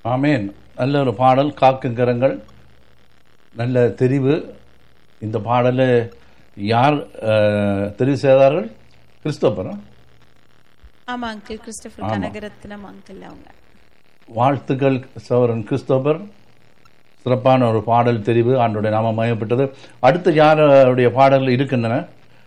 ஆமேன் நல்ல ஒரு பாடல் காக்கும் கரங்கள் நல்ல தெரிவு இந்த பாடலை யார் அஹ், தெரிவு செய்தார்கள் கிறிஸ்தோபரா ஆமா அங்கிள் கிறிஸ்டபர் கனகரத்னம் அங்கிள் அவங்க வாழ்த்துக்கள் சௌரன் கிறிஸ்தோபர் சிறப்பான ஒரு பாடல் தெரிவு ஆண்டுடைய நாமம் மயப்பட்டது அடுத்து யாருடைய பாடல்கள் இருக்கின்றன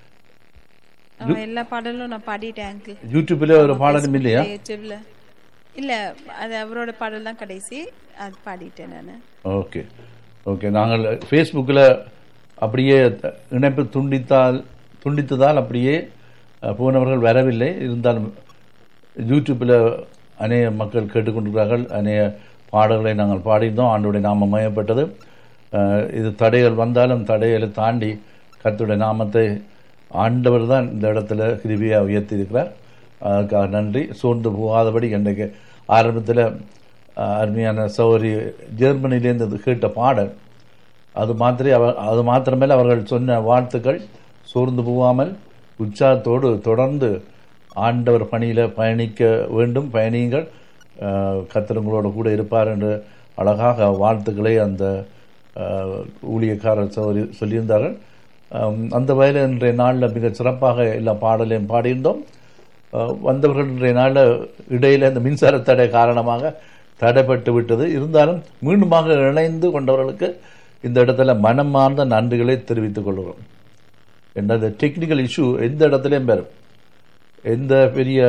அவன் எல்லா பாடலும் நான் பாடிட்டேன் அங்கிள் யூடியூப்ல ஒரு பாடலும் இல்லையா யூடியூப்ல இல்ல அது அவரோட பாடல் தான் கடைசி அது பாடிட்டேன் நான் ஓகே ஓகே நாங்கள் ஃபேஸ்புக்கில் அப்படியே த- இணைப்பு துண்டித்தால் துண்டித்ததால் அப்படியே அஹ், போனவர்கள் வரவில்லை இருந்தாலும் யூடியூப்பில் அநேக மக்கள் கேட்டுக்கொண்டிருக்கிறார்கள் அநேக பாடல்களை நாங்கள் பாடியிருந்தோம் ஆண்டுடைய நாமம் மயப்பட்டது அஹ், இது தடைகள் வந்தாலும் தடைகளை தாண்டி கர்த்தருடைய நாமத்தை ஆண்டவர் தான் இந்த இடத்துல கிருபியாக உயர்த்தியிருக்கிறார் அதுக்காக நன்றி சோர்ந்து போகாதபடி இன்றைக்கு ஆரம்பத்தில் அருமையான சௌரி ஜெர்மனிலேருந்து கேட்ட பாடல் அது மாத்திரை அவர் அது மாத்திரமேல அவர்கள் சொன்ன வாழ்த்துக்கள் சோர்ந்து போகாமல் உற்சாகத்தோடு தொடர்ந்து ஆண்டவர் பணியில் பயணிக்க வேண்டும் பயணியுங்கள் அஹ், கர்த்தர் உங்களோட கூட இருப்பார் என்று அழகாக வாழ்த்துக்களை அந்த அஹ், ஊழியக்காரர் சௌரி சொல்லியிருந்தார்கள் அம், அந்த வகையில் இன்றைய நாளில் மிக சிறப்பாக எல்லா பாடலையும் பாடியிருந்தோம் அஹ், வந்தவர்கள் இன்றைய நாளில் இடையில் இந்த மின்சார தடை காரணமாக தடைப்பட்டு விட்டது இருந்தாலும் மீண்டுமாக இணைந்து கொண்டவர்களுக்கு இந்த இடத்துல மனமார்ந்த நன்றிகளை தெரிவித்துக் கொள்கிறோம் என்ற டெக்னிக்கல் இஷ்யூ எந்த இடத்துலையும் பெறும் எந்த பெரிய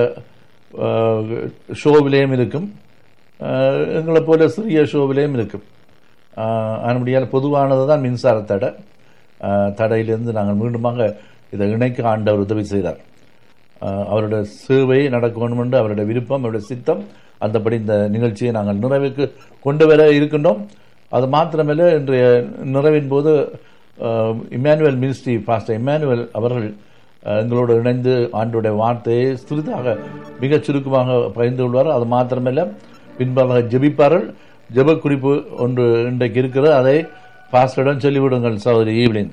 ஷோவிலேயும் இருக்கும் அஹ், எங்களை போல சிறிய ஷோவிலேயும் இருக்கும் அதனுடைய பொதுவானது தான் மின்சார தடை அஹ், தடையிலிருந்து நாங்கள் மீண்டுமாக இதை இணைக்க ஆண்டவர் உதவி செய்தார் அஹ், அவருடைய சேவை நடக்க வேண்டும் என்று அவருடைய விருப்பம் அவருடைய சித்தம் அந்தபடி இந்த நிகழ்ச்சியை நாங்கள் நிறைவுக்கு கொண்டு வர இருக்கின்றோம் அது மாத்திரமல்ல இன்றைய நிறைவின் போது அஹ், இம்மானுவேல் மினிஸ்ட்ரி பாஸ்டர் இம்மானுவேல் அவர்கள் அஹ், எங்களோடு இணைந்து ஆண்டுடைய வார்த்தையை சிறிதாக மிகச் சுருக்கமாக பகிர்ந்து கொள்வார் அது மாத்திரமல்ல பின்பாக ஜெபிப்பார்கள் ஜெப குறிப்பு ஒன்று இன்றைக்கு இருக்கிறது அதை பாஸ்டரிடம் சொல்லிவிடுங்கள் சகோதரி ஈவ்லின்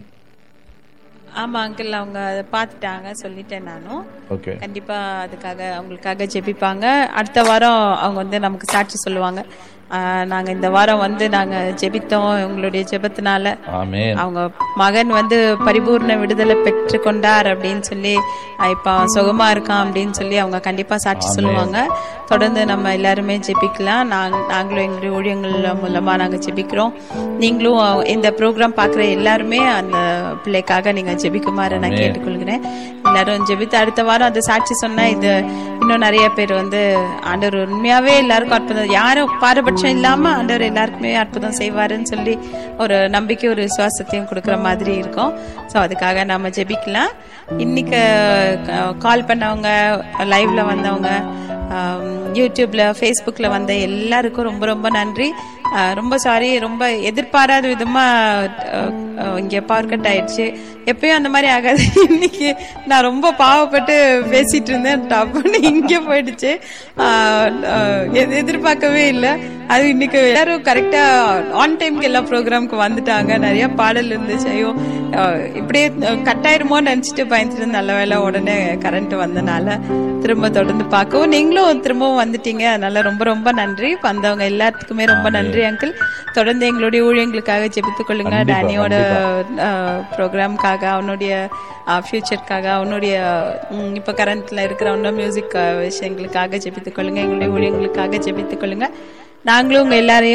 ஆமா அங்கிள் அவங்க அதை பார்த்துட்டாங்க சொல்லிட்டேன் நானும் ஓகே கண்டிப்பா அதுக்காக அவங்களுக்காக ஜெபிப்பாங்க அடுத்த வாரம் அவங்க வந்து நமக்கு சாட்சி சொல்லுவாங்க ஆஹ் நாங்க இந்த வாரம் வந்து நாங்க ஜெபித்தோம் உங்களுடைய ஜெபத்தினால ஆமென் அவங்க மகன் வந்து பரிபூர்ண விடுதலை பெற்று கொண்டார் அப்படின்னு சொல்லி அஹ் இப்ப அவன் சுகமா இருக்கான் அப்படின்னு சொல்லி அவங்க கண்டிப்பா சாட்சி சொல்லுவாங்க தொடர்ந்து நம்ம எல்லாருமே ஜெபிக்கலாம் நாங்க நாங்களும் எங்களுடைய ஊழியங்கள் மூலமா நாங்க ஜெபிக்கிறோம் நீங்களும் அஹ், இந்த ப்ரோக்ராம் பாக்குற எல்லாருமே அந்த பிள்ளைக்காக நீங்க ஜெபிக்குமாறு நான் கேட்டுக்கொள்கிறேன் எல்லாரும் ஜெபித்து அடுத்த வாரம் அந்த சாட்சி சொன்னா இது இன்னும் நிறைய பேர் வந்து ஆண்டவர் உண்மையாவே எல்லாருக்கும் அற்புதம் யாரும் பாரபட்சம் இல்லாம ஆண்டவர் எல்லாருக்குமே அற்புதம் செய்வாருன்னு சொல்லி ஒரு நம்பிக்கை ஒரு விசுவாசத்தையும் கொடுக்குற மாதிரி இருக்கும் ஸோ அதுக்காக நம்ம ஜெபிக்கலாம் இன்னைக்கு கால் பண்ணவங்க லைவ்ல வந்தவங்க ஆம், யூடியூப்ல ஃபேஸ்புக்ல வந்த எல்லாருக்கும் ரொம்ப ரொம்ப நன்றி ஆ, ரொம்ப சாரி ரொம்ப எதிர்பாராத விதமா அஹ், அஹ், இங்க பவர் கட் ஆயிடுச்சு எப்பயும் அந்த மாதிரி ஆகாது இன்னைக்கு நான் ரொம்ப பாவப்பட்டு பேசிட்டு இருந்தேன் டப்புன்னு இங்க போயிடுச்சு ஆ, அஹ், எது- எதிர்பார்க்கவே இல்லை அது இன்னைக்கு எல்லாரும் கரெக்டா ஆன் டைம்க்கு எல்லா ப்ரோக்ராம்க்கு வந்துட்டாங்க நிறைய பாடல் இருந்துச்சு ஐயோ அஹ், இப்படியே கட் ஆயிருமோன்னு நினைச்சிட்டு பயந்துட்டு இருந்தேன். நல்ல வேளை உடனே கரண்ட் வந்தனால திரும்ப தொடர்ந்து பார்க்கவும் நீங்களும் திரும்பவும் வந்துட்டீங்க அதனால ரொம்ப ரொம்ப நன்றி வந்தவங்க எல்லாத்துக்குமே ரொம்ப நன்றி அங்கிள் தொடர்ந்து எங்களுடைய ஊழியங்களுக்காக ஜெபித்துக் கொள்ளுங்க கண்டிப்பா, டேனியோட ப்ரோக்ராம்காக அவனுடைய ஃபியூச்சருக்காக அவனுடைய ம், இப்ப கரண்ட்ல இருக்கிற இன்னும் மியூசிக் விஷயங்களுக்காக ஜெபித்துக் கொள்ளுங்க எங்களுடைய ஊழியங்களுக்காக ஜெபித்துக் கொள்ளுங்க நாங்களும் உங்க எல்லாரையும்